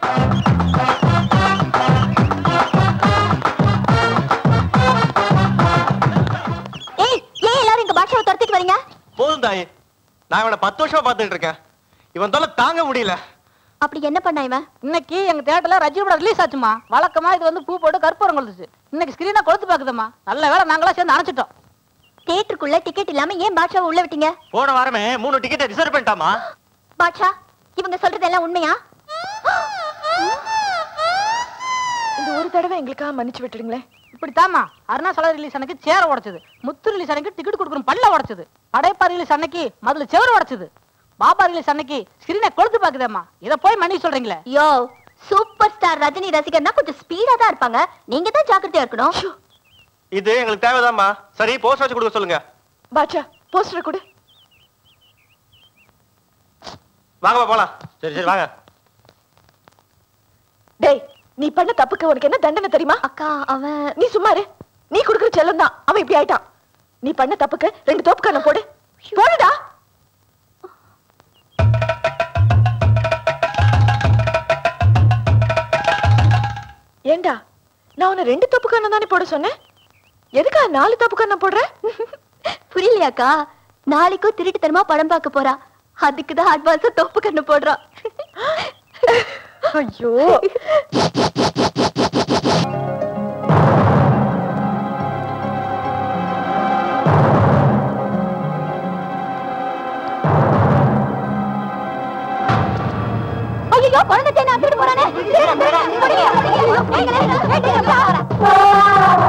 ஏய் ஏன் எல்லாரும் இங்க பாட்ஷாவை துரத்திட்டு வரீங்க போதும் தாயே நான் இவனை பத்து வருஷமா பார்த்துட்டு இருக்கேன் இவன் தொல்லை தாங்க முடியல அப்படி என்ன பண்ணா இவன் இன்னைக்கு எங்க தியேட்டர்ல ரஜினி படம் ரிலீஸ் ஆச்சுமா வழக்கமா இது வந்து பூ போட்டு கற்பூரம் கொளுத்துச்சு இன்னைக்கு ஸ்கிரீனை கொளுத்து பாக்குதுமா நல்ல வேளை நாங்களா சேர்ந்து அணைச்சிட்டோம் தியேட்டருக்குள்ள டிக்கெட் இல்லாம ஏன் பாட்ஷாவை உள்ள விட்டீங்க போன வாரமே மூணு டிக்கெட்டை ரிசர்வ் பண்ணிட்டாமா பாட்ஷா இவங்க சொல்றதெல்லாம் உண்மையா இந்த ஒரு தடவை எங்களுக்காக மன்னிச்சு விட்டுடுங்களேன் இப்படித்தாம்மா அருணாசல ரிலீஸ் அன்னைக்கு சேர உடைச்சது முத்து ரிலீஸ் அன்னைக்கு டிக்கெட் கொடுக்குற பல்ல உடைச்சது படைப்பா ரிலீஸ் அன்னைக்கு மதுல செவரு உடைச்சது பாபா ரிலீஸ் அன்னைக்கு ஸ்கிரீனை கொளுத்து பாக்குதேம்மா இதை போய் மன்னிக்க சொல்றீங்களே யோ சூப்பர் ஸ்டார் ரஜினி ரசிகர்னா கொஞ்சம் ஸ்பீடா தான் இருப்பாங்க நீங்க தான் ஜாக்கிரதையா இருக்கணும் இது எங்களுக்கு தேவைதாம்மா சரி போஸ்ட் வச்சு கொடுக்க சொல்லுங்க பாட்சா போஸ்டர் கொடு வாங்கம்மா போலாம் சரி சரி வாங்க டேய் நீ பண்ண தப்புக்கு உனக்கு என்ன தண்டனை தெரியுமா அக்கா அவன் நீ சும்மா இரு நீ குடுக்குற செல்லம் தான் அவன் இப்படி ஆயிட்டான் நீ பண்ண தப்புக்கு ரெண்டு தோப்பு கண்ணம் போடு போடுடா ஏண்டா நான் உன்னை ரெண்டு தப்பு கண்ணம் தானே போட சொன்னேன் எதுக்கா நாலு தப்பு கண்ணம் போடுற புரியலையாக்கா நாளைக்கும் திருட்டுத்தனமா படம் பார்க்க போறா அதுக்கு தான் அட்வான்ஸா தோப்பு கண்ணு போடுறா ஐயோ ஐயோ குழந்தை தேனை அத்துட்டு போறானே திருடன், திருடன், பிடிங்க, பிடிங்க. நீங்களே, வேட்டையில போய் வரேன்.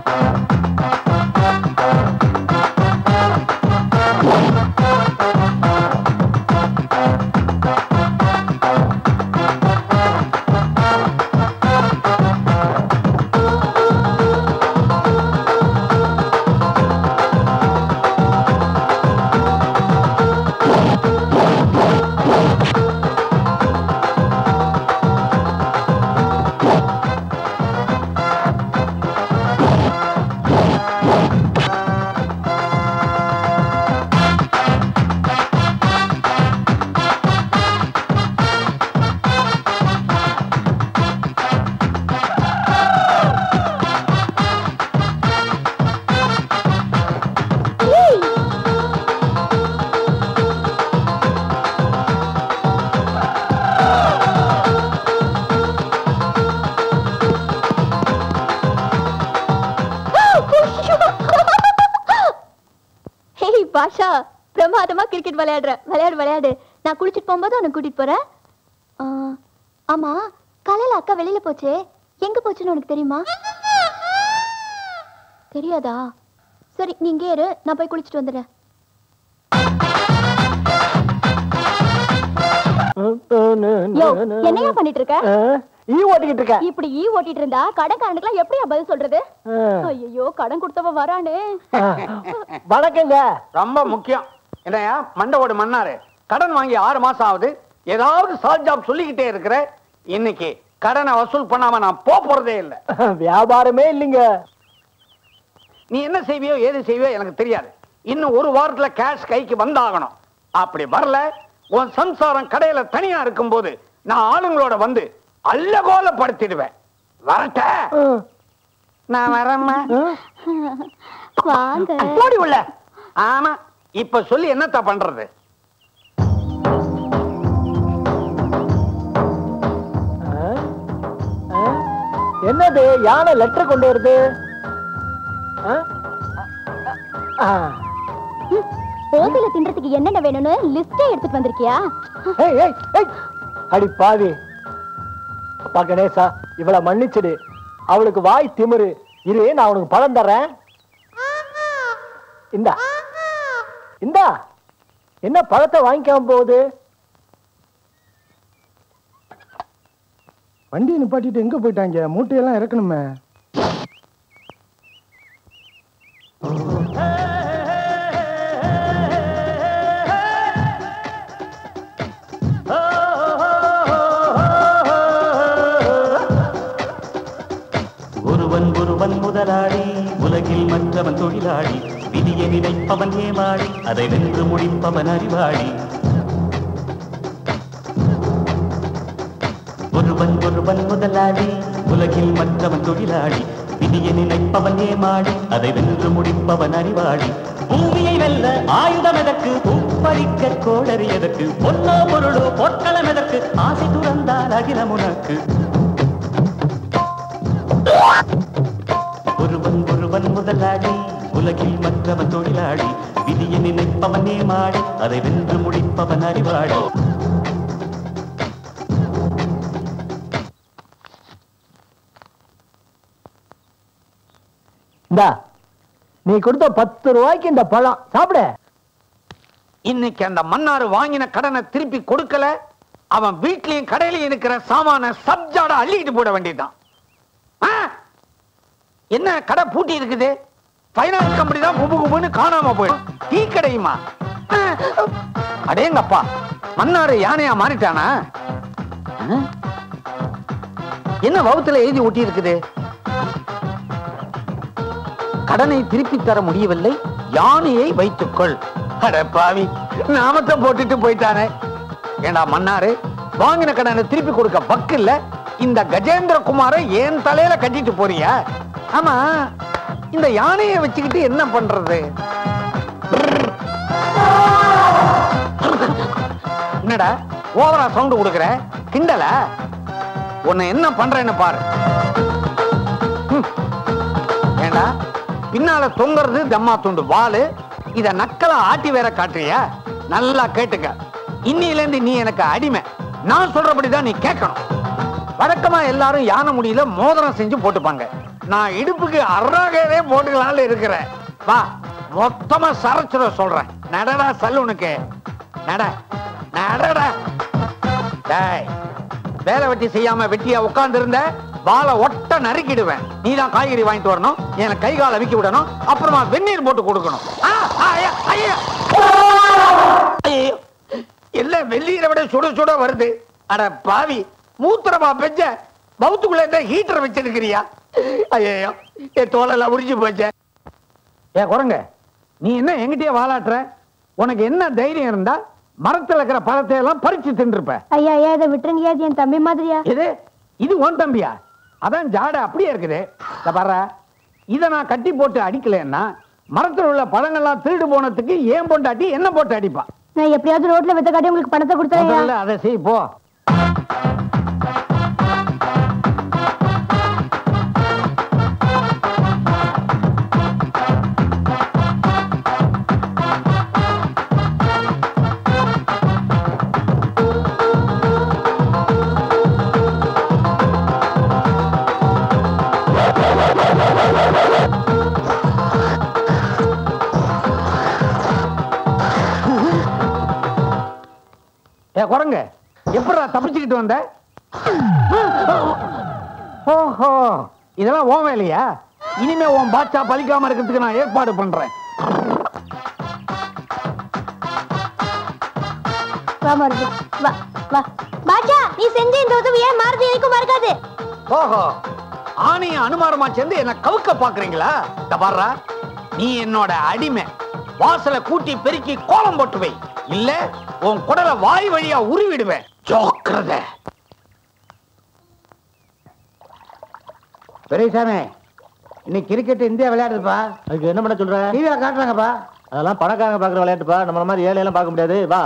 ஹேய் பாஷா பிரமாதமா கிரிக்கெட் விளையாடுற விளையாடு விளையாடு நான் குளிச்சிட்டு போகும்போது உன்னை கூட்டிட்டு போறேன் ஆ, ஆமா காலையில அக்கா வெளியில போச்சே எங்க போச்சுன்னு உனக்கு தெரியுமா தெரியாதா சரி நீ இங்கே இரு நான் போய் குளிச்சிட்டு வந்துடுறேன் யோ என்னையா பண்ணிட்டு இருக்க ஈ ஓட்டிக்கிட்டு இருக்க இப்படி ஈ ஓட்டிட்டு இருந்தா கடைக்காரனுக்குலாம் எப்படியா பதில் சொல்றது ஐயோ கடன் கொடுத்தவ வரானே வணக்கங்க ரொம்ப முக்கியம் என்னையா மண்டவோடு மன்னாரு கடன் வாங்கி ஆறு மாசம் ஆகுது ஏதாவது சால் ஜாப் சொல்லிக்கிட்டே இருக்கிற இன்னைக்கு கடனை வசூல் பண்ணாம நான் போக போறதே இல்ல வியாபாரமே இல்லைங்க நீ என்ன செய்வியோ ஏது செய்வியோ எனக்கு தெரியாது இன்னும் ஒரு வாரத்துல கேஷ் கைக்கு வந்தாகணும் அப்படி வரல உன் சம்சாரம் கடையில தனியா இருக்கும்போது நான் ஆளுங்களோட வந்து அல்லகோலப்படுத்திடுவேன் வரட்ட நான் வரேம்மா வாங்க போடி உள்ள ஆமா இப்ப சொல்லி என்னத்த பண்றது ஆ? ஆ? என்னது யானை லெட்டர் கொண்டு வருது ஆ? ஆ. ஹோட்டல தின்றதுக்கு என்னென்ன வேணும்னு லிஸ்டே எடுத்துட்டு வந்திருக்கியா ஏய், ஏய், ஏய். அடி பாவி அப்பா கணேசா இவளை மன்னிச்சிடு அவளுக்கு வாய் திமிரு இரு நான் உனக்கு பழம் தர்றேன் இந்தா இந்தா என்ன பழத்தை வாங்கிக்காம போகுது வண்டியை நிப்பாட்டிட்டு எங்க போயிட்டாங்க மூட்டையெல்லாம் இறக்கணுமே ஒருவன் ஒருவன் முதலாளி உலகில் மற்றவன் தொழிலாளி விதியை நினைப்பவன் ஏமாளி அதை வென்று முடிப்பவன் அறிவாளி ஒருவன் ஒருவன் முதலாளி உலகில் மற்றவன் தொழிலாளி விதியை நினைப்பவன் ஏமாளி அதை வென்று முடிப்பவன் அறிவாளி பூமியை வெல்ல ஆயுதம் எதற்கு பூப்பறிக்க கோடரி எதற்கு பொன்னோ பொருளோ பொற்களம் எதற்கு ஆசை துறந்தால் அகிலம் உனக்கு ஒருவன் ஒருவன் முதலாளி உலகில் மற்றவன் தொழிலாளி விதியை நினைப்பவன் ஏமாடி அதை வென்று முடிப்பவன் அறிவாளி இந்தா நீ கொடுத்த பத்து ரூபாய்க்கு இந்த பழம் சாப்பிடு இன்னைக்கு அந்த மன்னாரு வாங்கின கடனை திருப்பி கொடுக்கல அவன் வீட்லயும் கடையிலயும் இருக்கிற சாமான சப்ஜாட அள்ளிட்டு போட வேண்டியதுதான் ஆ? என்ன கடை பூட்டி இருக்குது பைனான்ஸ் கம்பெனி தான் குபு குபுன்னு காணாம போயிடும் டீ கடையுமா ஆ? அடேங்கப்பா மன்னாரு யானையா மாறிட்டானா ஆ? என்ன வகுத்துல எழுதி ஒட்டி இருக்குது கடனை திருப்பி தர முடியவில்லை யானையை வைத்துக்கொள் அட பாவி நாமத்தை போட்டுட்டு போயிட்டானே ஏண்டா மன்னாரு வாங்கின கடனை திருப்பி கொடுக்க பக்கு இல்ல இந்த கஜேந்திர குமாரை என் தலையில கட்டிட்டு போறியா ஆமா இந்த யானையை வச்சுக்கிட்டு என்ன பண்றது என்னடா ஓவரா சவுண்ட் கொடுக்குற கிண்டல உன்னை என்ன பண்றேன்னு பாரு ம். ஏண்டா பின்னால தொங்குறது தம்மா துண்டு வாளு இத நக்கலா ஆட்டி வேற காட்டுறியா நல்லா கேட்டுக்க இன்னில இருந்து நீ எனக்கு அடிமை நான் சொல்றபடிதான் நீ கேட்கணும் வழக்கமா எல்லாரும் யானை முடியல மோதிரம் செஞ்சு போட்டுப்பாங்க நான் இடுப்புக்கு அறாகவே போட்டுக்கலாம்னு இருக்கிறேன் வா மொத்தமா சரச்சுட சொல்றேன் நடடா சல்லுனுக்கு நட நடடா டேய் வேலை வெட்டி செய்யாம வெட்டியா உட்கார்ந்து இருந்த வாழை ஒட்ட நறுக்கிடுவேன் நீ தான் காய்கறி வாங்கிட்டு வரணும் எனக்கு கை கால் அமைக்க விடணும் அப்புறமா வெந்நீர் போட்டு கொடுக்கணும் ஆ, ஆ, ஐயா, ஐயா. ஐயோ இல்ல வெந்நீரை விட சுட சுட வருது அட பாவி மூத்திரமா பெஞ்ச பௌத்துக்குள்ள என்ன ஹீட்டர் வச்சிருக்கிறியா ஐயோ என் தோலெல்லாம் உறிஞ்சு போச்சே ஏ குரங்க நீ என்ன எங்கிட்டயே வாலாட்டுற உனக்கு என்ன தைரியம் இருந்தா மரத்துல இருக்கிற பழத்தை எல்லாம் பறிச்சு தின்றுப்ப ஐயா ஐயா இதை விட்டுருங்க இது என் தம்பி மாதிரியா இது இது உன் தம்பியா அதான் ஜாடை அப்படியே இருக்குது இத பாரு இத நான் கட்டி போட்டு அடிக்கலைன்னா மரத்துல உள்ள பழங்கள்லாம் திருடு போனதுக்கு ஏன் பொண்டாட்டி என்ன போட்டு அடிப்பா நான் எப்படியாவது ரோட்ல வித்த காட்டி உங்களுக்கு பணத்தை கொடுத்தேன் முதல்ல அதை செய் போ ஏ குரங்க எப்படா தப்பிச்சுக்கிட்டு வந்த ஓஹோ இதெல்லாம் ஓன் வேலையா இனிமே உன் பாட்சா பலிக்காம இருக்கிறதுக்கு நான் ஏற்பாடு பண்றேன் வா மருது வா வா பாட்சா நீ செஞ்ச இந்த உதவி ஏன் மாறுதி எனக்கு மறக்காது ஓஹோ ஆணைய அனுமானமா சேர்ந்து என்ன கவுக்க பாக்குறீங்களா இந்த பாருடா நீ என்னோட அடிமை வாசலை கூட்டி பெருக்கி கோலம் போட்டு வை இல்ல உன் குடலை வாய் வழியா உருவிடுவேன் ஜாக்கிரதை பெரியசாமி இன்னைக்கு கிரிக்கெட் இந்தியா விளையாடுதுப்பா அதுக்கு என்ன பண்ண சொல்ற டிவியில காட்டுறாங்கப்பா அதெல்லாம் பணக்காரங்க பாக்குற விளையாட்டுப்பா நம்மள மாதிரி ஏழை எல்லாம் பார்க்க முடியாது வா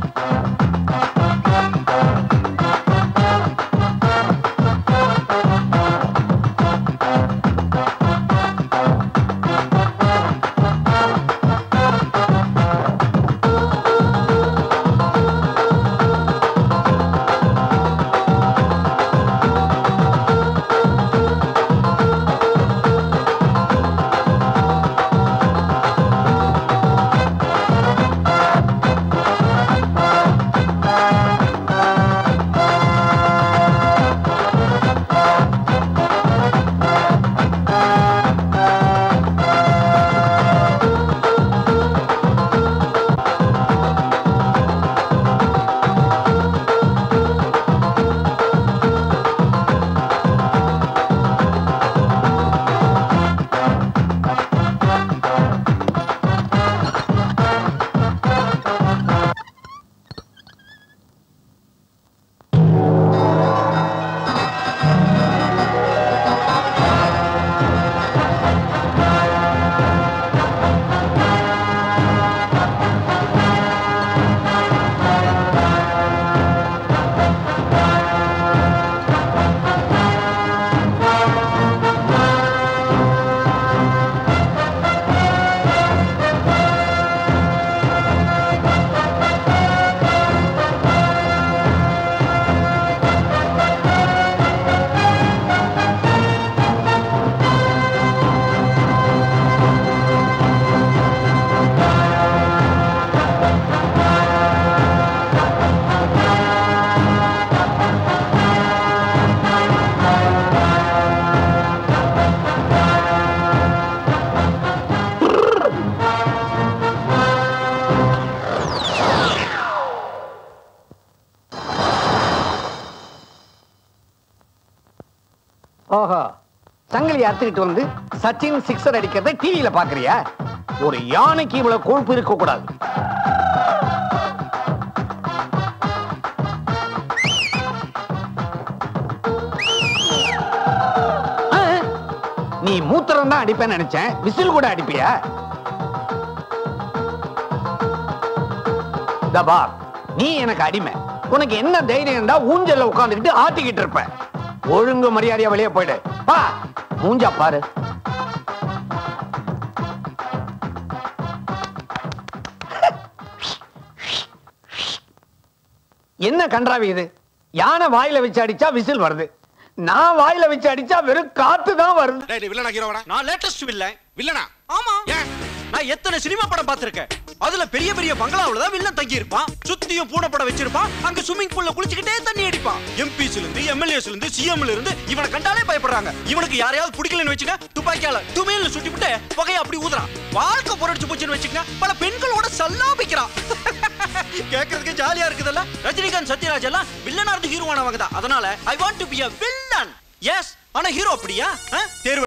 ஓஹோ சங்கிலி அறுத்துக்கிட்டு வந்து சச்சின் சிக்ஸர் அடிக்கிறத டிவியில பாக்குறியா ஒரு யானைக்கு இவ்வளவு கொழுப்பு இருக்க கூடாது ஆ, நீ மூத்திரம் தான் அடிப்பேன்னு நினைச்சேன் விசில் கூட அடிப்பியா தபா நீ எனக்கு அடிமை உனக்கு என்ன தைரியம் இருந்தா ஊஞ்சல்ல உட்கார்ந்துக்கிட்டு ஆட்டிக்கிட்டு இருப்ப ஒழுங்கு மரியாதையா வெளியே போயிடு பா மூஞ்சா பாரு என்ன கன்றாவி இது யானை வாயில வச்சு அடிச்சா விசில் வருது நான் வாயில வச்சு அடிச்சா வெறும் காத்து தான் வருது டேய் வில்லனா ஹீரோவா நான் லேட்டஸ்ட் வில்லன் வில்லனா ஆமா ஏன் நான் எத்தனை சினிமா படம் பார்த்திருக்கேன் அதுல பெரிய பெரிய பங்களாவுல தான் வில்லன் தங்கி இருப்பான் சுத்தியும் பூனை படம் வச்சிருப்பான் அங்க ஸ்விம்மிங் பூல்ல குளிச்சுக்கிட்டே தண்ணி அடிப்பான் எம்பிஸ்ல இருந்து எம்எல்ஏஸ்ல இருந்து சிஎம்ல இருந்து இவனை கண்டாலே பயப்படுறாங்க இவனுக்கு யாரையாவது பிடிக்கலன்னு வச்சுக்க துப்பாக்கியால துமையில சுட்டி விட்டு புகையை அப்படி ஊதுறான் வாழ்க்கை புரட்சி போச்சுன்னு வச்சுக்க பல பெண்களோட சல்லாபிக்கிறான் கேக்குறதுக்கு ஜாலியா இருக்குதுல்ல ரஜினிகாந்த் சத்யராஜ் எல்லாம் வில்லனா இருந்து ஹீரோவானவங்க தான் அதனால I want to be a villain yes ஆனா ஹீரோ அப்படியா ஆ? தேர்வு